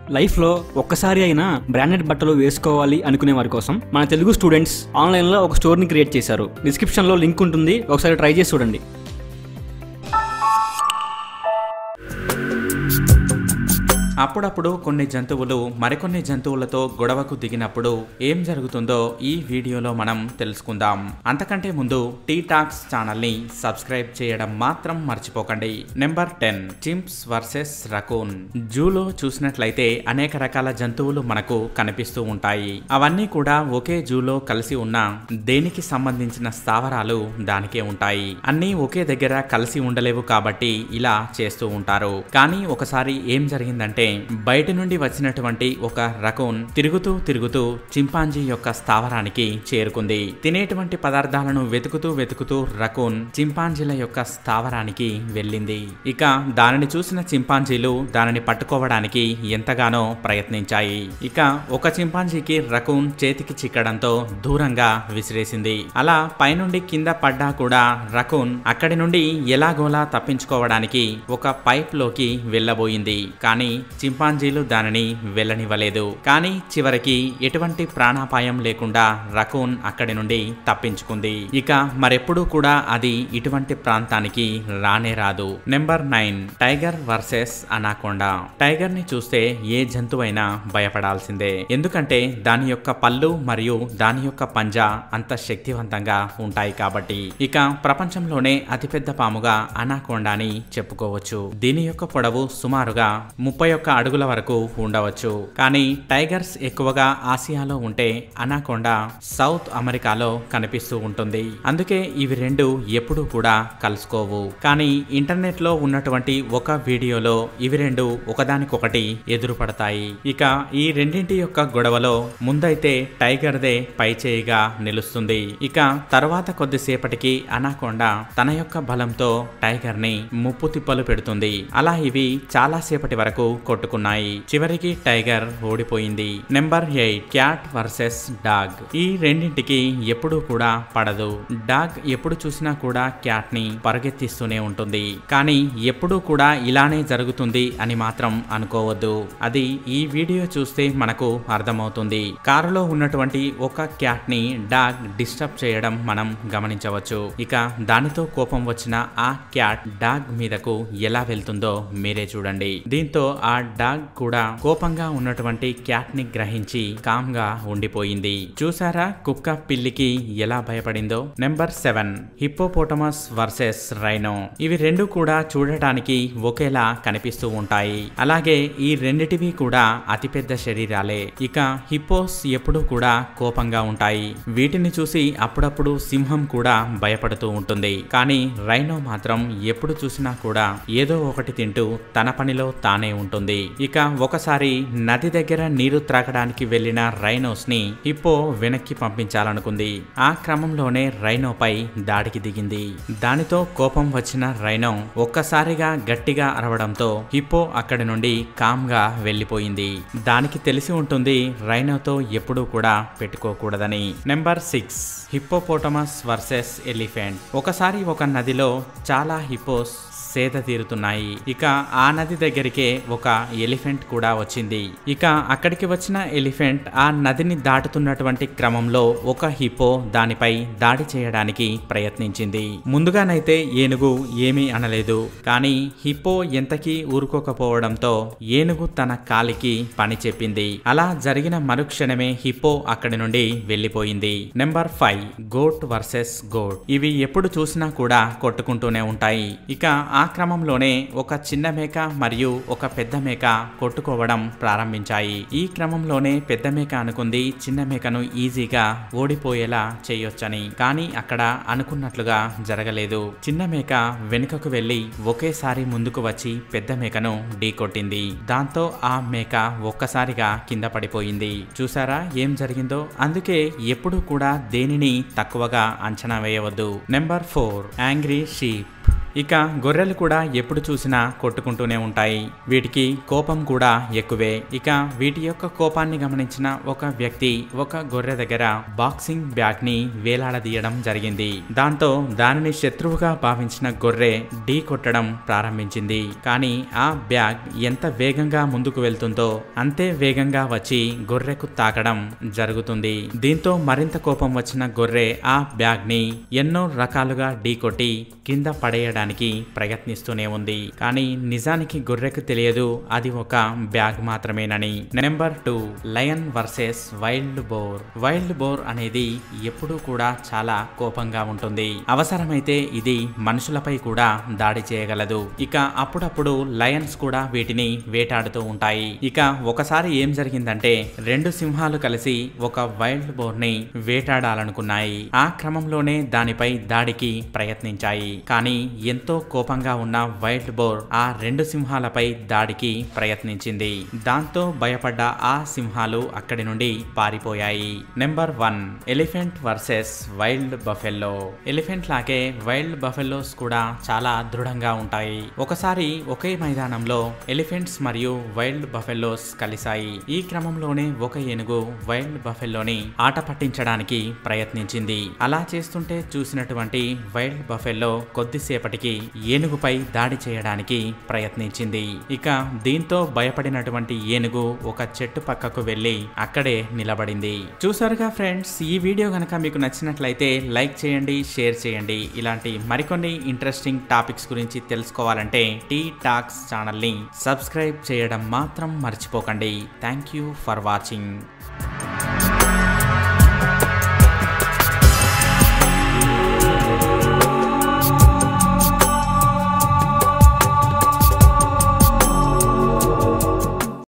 లైఫ్లో ఒక్కసారి అయినా బ్రాండెడ్ బట్టలు వేసుకోవాలి అనుకునే వారి కోసం మన తెలుగు స్టూడెంట్స్ ఆన్లైన్లో ఒక స్టోర్ని క్రియేట్ చేశారు డిస్క్రిప్షన్లో లింక్ ఉంటుంది ఒకసారి ట్రై చేసి చూడండి అప్పుడప్పుడు కొన్ని జంతువులు మరికొన్ని జంతువులతో గొడవకు దిగినప్పుడు ఏం జరుగుతుందో ఈ వీడియోలో మనం తెలుసుకుందాం అంతకంటే ముందు టీ టాక్స్ ఛానల్ ని సబ్స్క్రైబ్ చేయడం మాత్రం మర్చిపోకండి number ten chimps versus raccoon జూలో చూసినట్లయితే అనేక రకాల జంతువులు మనకు కనిపిస్తూ ఉంటాయి అవన్నీ కూడా ఒకే జూలో కలిసి ఉన్న దేనికి సంబంధించిన స్థావరాలు దానికే ఉంటాయి అన్నీ ఒకే దగ్గర కలిసి ఉండలేవు కాబట్టి ఇలా చేస్తూ ఉంటారు కానీ ఒకసారి ఏం జరిగిందంటే బయట నుండి వచ్చినటువంటి ఒక రకూన్ తిరుగుతూ తిరుగుతూ చింపాంజీ యొక్క స్థావరానికి చేరుకుంది తినేటువంటి పదార్థాలను వెతుకుతూ వెతుకుతూ రకూన్ చింపాంజీల యొక్క స్థావరానికి వెళ్ళింది ఇక దానిని చూసిన చింపాంజీలు దానిని పట్టుకోవడానికి ఎంతగానో ప్రయత్నించాయి ఇక ఒక చింపాంజీకి రకూన్ చేతికి చిక్కడంతో దూరంగా విసిరేసింది అలా పైనుండి కింద పడ్డా కూడా రకూన్ అక్కడి నుండి ఎలాగోలా తప్పించుకోవడానికి ఒక పైప్ లోకి వెళ్ళబోయింది కానీ చింపాంజీలు దానిని వెళ్ళనివ్వలేదు కానీ చివరికి ఎటువంటి ప్రాణాపాయం లేకుండా రకూన్ అక్కడి నుండి తప్పించుకుంది ఇక మరెప్పుడూ కూడా అది ఇటువంటి ప్రాంతానికి రానే రాదు number nine tiger versus anaconda tiger ని చూస్తే ఏ జంతువైనా భయపడాల్సిందే ఎందుకంటే దాని యొక్క పళ్ళు మరియు దాని యొక్క పంజా అంత శక్తివంతంగా ఉంటాయి కాబట్టి ఇక ప్రపంచంలోనే అతిపెద్ద పాముగా అనాకొండాని చెప్పుకోవచ్చు దీని యొక్క పొడవు సుమారుగా ముప్పై ఒక్క అడుగుల వరకు ఉండవచ్చు కానీ టైగర్స్ ఎక్కువగా ఆసియాలో ఉంటే అనాకొండా సౌత్ అమెరికాలో కనిపిస్తూ ఉంటుంది అందుకే ఇవి రెండు ఎప్పుడూ కూడా కలుసుకోవు కానీ ఇంటర్నెట్ లో ఉన్నటువంటి ఒక వీడియోలో ఇవి రెండు ఒకదానికొకటి ఎదురుపడతాయి ఇక ఈ రెండింటి యొక్క గొడవలో ముందైతే టైగర్దే పై చేయిగా నిలుస్తుంది ఇక తర్వాత కొద్దిసేపటికి అనాకొండా తన యొక్క బలంతో టైగర్ ని ముప్పు తిప్పలు పెడుతుంది అలా ఇవి చాలా సేపటి వరకు కొట్టుకున్నాయి చివరికి టైగర్ ఓడిపోయింది number eight cat versus dog ఈ రెండింటికి ఎప్పుడూ కూడా పడదు డాగ్ ఎప్పుడు చూసినా కూడా క్యాట్ ని పరుగెత్తిస్తూనే ఉంటుంది కానీ ఎప్పుడూ కూడా ఇలానే జరుగుతుంది అని మాత్రం అనుకోవద్దు అది ఈ వీడియో చూస్తే మనకు అర్థమవుతుంది కారులో ఉన్నటువంటి ఒక క్యాట్ ని డాగ్ డిస్టర్బ్ చేయడం మనం గమనించవచ్చు ఇక దానితో కోపం వచ్చిన ఆ క్యాట్ డాగ్ మీదకు ఎలా వెళ్తుందో మీరే చూడండి దీంతో ఆ డాగ్ కూడా కోపంగా ఉన్నటువంటి క్యాట్ ని గ్రహించి కామ్ గా ఉండిపోయింది చూసారా కుక్క పిల్లికి ఎలా భయపడిందో number seven hippopotamus versus rhino ఇవి రెండు కూడా చూడటానికి ఒకేలా కనిపిస్తూ ఉంటాయి అలాగే ఈ రెండిటివి కూడా అతిపెద్ద శరీరాలే ఇక హిప్పోస్ ఎప్పుడూ కూడా కోపంగా ఉంటాయి వీటిని చూసి అప్పుడప్పుడు సింహం కూడా భయపడుతూ ఉంటుంది కానీ రైనో మాత్రం ఎప్పుడు చూసినా కూడా ఏదో ఒకటి తింటూ తన పనిలో తానే ఉంటుంది ఇక ఒకసారి నది దగ్గర నీరు త్రాగడానికి వెళ్లిన రైనోస్ ని హిప్పో వెనక్కి పంపించాలనుకుంది ఆ క్రమంలోనే రైనోపై దాడికి దిగింది దానితో కోపం వచ్చిన రైనో ఒక్కసారిగా గట్టిగా అరవడంతో హిప్పో అక్కడి నుండి కామ్ గా వెళ్లిపోయింది దానికి తెలిసి ఉంటుంది రైనోతో ఎప్పుడూ కూడా పెట్టుకోకూడదని number six hippopotamus versus elephant ఒకసారి ఒక నదిలో చాలా హిప్పోస్ సేద తీరుతున్నాయి ఇక ఆ నది దగ్గరికే ఒక ఎలిఫెంట్ కూడా వచ్చింది ఇక అక్కడికి వచ్చిన ఎలిఫెంట్ ఆ నదిని దాటుతున్నటువంటి క్రమంలో ఒక హిప్పో దానిపై దాడి చేయడానికి ప్రయత్నించింది ముందుగానైతే ఏనుగు ఏమీ అనలేదు కానీ హిప్పో ఎంతకీ ఊరుకోకపోవడంతో ఏనుగు తన కాలికి పని చెప్పింది అలా జరిగిన మరుక్షణమే హిప్పో అక్కడి నుండి వెళ్లిపోయింది number five goat versus goat ఇవి ఎప్పుడు చూసినా కూడా కొట్టుకుంటూనే ఉంటాయి ఇక ఆ క్రమంలోనే ఒక చిన్న మేక మరియు ఒక పెద్ద మేక కొట్టుకోవడం ప్రారంభించాయి ఈ క్రమంలోనే పెద్ద మేక అనుకుంది చిన్న మేకను ఈజీగా ఓడిపోయేలా చేయొచ్చని కానీ అక్కడ అనుకున్నట్లుగా జరగలేదు చిన్న మేక వెనుకకు వెళ్లి ఒకేసారి ముందుకు వచ్చి పెద్ద మేకను ఢీకొట్టింది దాంతో ఆ మేక ఒక్కసారిగా కింద పడిపోయింది చూసారా ఏం జరిగిందో అందుకే ఎప్పుడు కూడా దేనిని తక్కువగా అంచనా వేయవద్దు నెంబర్ ఫోర్ యాంగ్రీ షీప్ ఇక గొర్రెలు కూడా ఎప్పుడు చూసినా కొట్టుకుంటూనే ఉంటాయి వీటికి కోపం కూడా ఎక్కువే ఇక వీటి యొక్క కోపాన్ని గమనించిన ఒక వ్యక్తి ఒక గొర్రె దగ్గర బాక్సింగ్ బ్యాగ్ ని వేలాడదీయడం జరిగింది దాంతో దానిని శత్రువుగా భావించిన గొర్రె ఢీ కొట్టడం ప్రారంభించింది కానీ ఆ బ్యాగ్ ఎంత వేగంగా ముందుకు వెళ్తుందో అంతే వేగంగా వచ్చి గొర్రెకు తాకడం జరుగుతుంది దీంతో మరింత కోపం వచ్చిన గొర్రె ఆ బ్యాగ్ ని ఎన్నో రకాలుగా ఢీకొట్టి కింద పడేయడానికి ప్రయత్నిస్తూనే ఉంది కానీ నిజానికి గొర్రెకు తెలియదు అది ఒక బ్యాగ్ మాత్రమేనని number two lion versus wild boar wild boar అనేది ఎప్పుడూ కూడా చాలా కోపంగా ఉంటుంది అవసరమైతే ఇది మనుషులపై కూడా దాడి చేయగలదు ఇక అప్పుడప్పుడు లయన్స్ కూడా వీటిని వేటాడుతూ ఉంటాయి ఇక ఒకసారి ఏం జరిగిందంటే రెండు సింహాలు కలిసి ఒక వైల్డ్ బోర్ ని వేటాడాలనుకున్నాయి ఆ క్రమంలోనే దానిపై దాడికి ప్రయత్నించాయి కానీ ఎంతో కోపంగా ఉన్న వైల్డ్ బోర్ ఆ రెండు సింహాలపై దాడికి ప్రయత్నించింది దాంతో భయపడ్డ ఆ సింహాలు అక్కడి నుండి పారిపోయాయి number one elephant versus wild buffalo elephant లాగే వైల్డ్ బఫెల్లోస్ కూడా చాలా దృఢంగా ఉంటాయి ఒకసారి ఒకే మైదానంలో ఎలిఫెంట్స్ మరియు వైల్డ్ బఫెల్లోస్ కలిశాయి ఈ క్రమంలోనే ఒక ఏనుగు వైల్డ్ బఫెల్లోని ఆట పట్టించడానికి ప్రయత్నించింది అలా చేస్తుంటే చూసినటువంటి వైల్డ్ బఫెల్లో కొద్దిసేపటికి ఏనుగుపై దాడి చేయడానికి ప్రయత్నించింది ఇక దీంతో భయపడినటువంటి ఏనుగు ఒక చెట్టు పక్కకు వెళ్లి అక్కడే నిలబడింది చూసారుగా ఫ్రెండ్స్ ఈ వీడియో గనక మీకు నచ్చినట్లయితే లైక్ చేయండి షేర్ చేయండి ఇలాంటి మరికొన్ని ఇంట్రెస్టింగ్ టాపిక్స్ గురించి తెలుసుకోవాలంటే టీ టాక్స్ ఛానల్ని సబ్స్క్రైబ్ చేయడం మాత్రం మర్చిపోకండి థ్యాంక్ యూ ఫర్ వాచింగ్